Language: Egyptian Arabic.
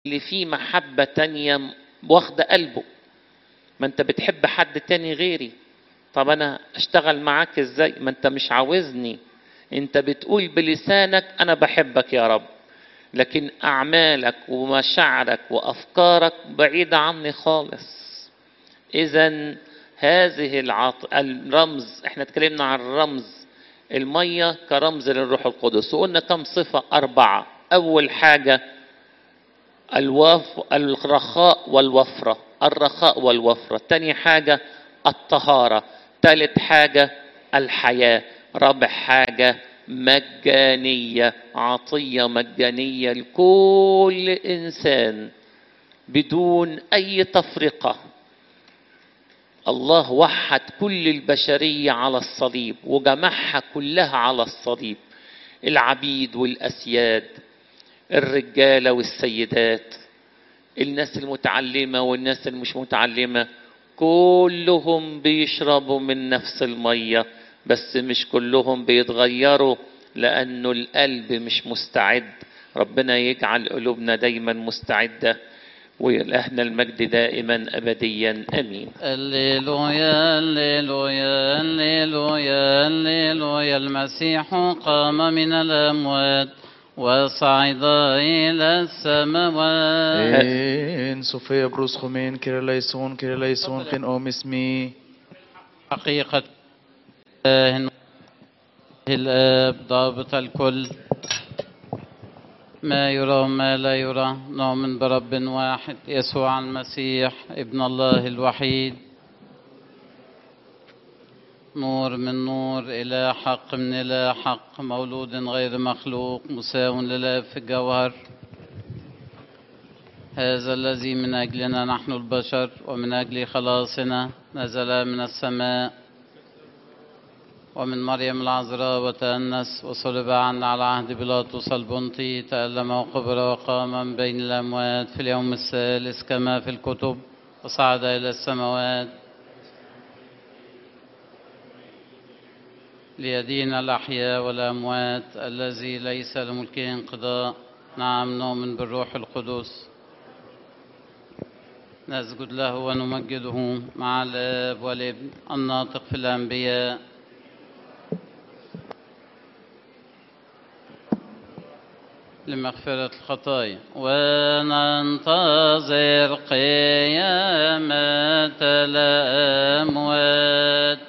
اللي فيه محبة تانية واخدة قلبه ما انت بتحب حد تاني غيري طب انا اشتغل معاك ازاي ما انت مش عاوزني انت بتقول بلسانك انا بحبك يا رب لكن اعمالك ومشاعرك وافكارك بعيدة عني خالص اذا هذه العط... الرمز احنا اتكلمنا عن الرمز المية كرمز للروح القدس وقلنا كم صفة أربعة أول حاجة الوف... الرخاء والوفرة الرخاء والوفرة تاني حاجة الطهارة تالت حاجة الحياة رابع حاجة مجانية عطية مجانية لكل إنسان بدون أي تفرقة الله وحد كل البشرية على الصليب وجمعها كلها على الصليب العبيد والأسياد الرجالة والسيدات الناس المتعلمة والناس المش متعلمة كلهم بيشربوا من نفس المية بس مش كلهم بيتغيروا لأنه القلب مش مستعد ربنا يجعل قلوبنا دايما مستعدة وإلهنا المجد دائما أبديا أمين الليلويا الليلويا الليلويا الليلويا المسيح قام من الأموات وصعد إلى السماوات En Sofia Bruce Khomein, Kireleison, Kireleison, Kin Om اسمي حقيقة إله الآب ضابط الكل ما يرى وما لا يرى نؤمن برب واحد يسوع المسيح ابن الله الوحيد نور من نور إلى حق من إلى حق مولود غير مخلوق مساو لله في الجوهر هذا الذي من أجلنا نحن البشر ومن أجل خلاصنا نزل من السماء ومن مريم العذراء وتأنس وصلب عنا على عهد بيلاطس البنطي تألم وقبر وقام من بين الأموات في اليوم الثالث كما في الكتب وصعد إلى السماوات ليدين الأحياء والأموات الذي ليس لملكه انقضاء نعم نؤمن بالروح القدس نسجد له ونمجده مع الاب والابن الناطق في الانبياء لمغفرة الخطايا وننتظر قيامة الأموات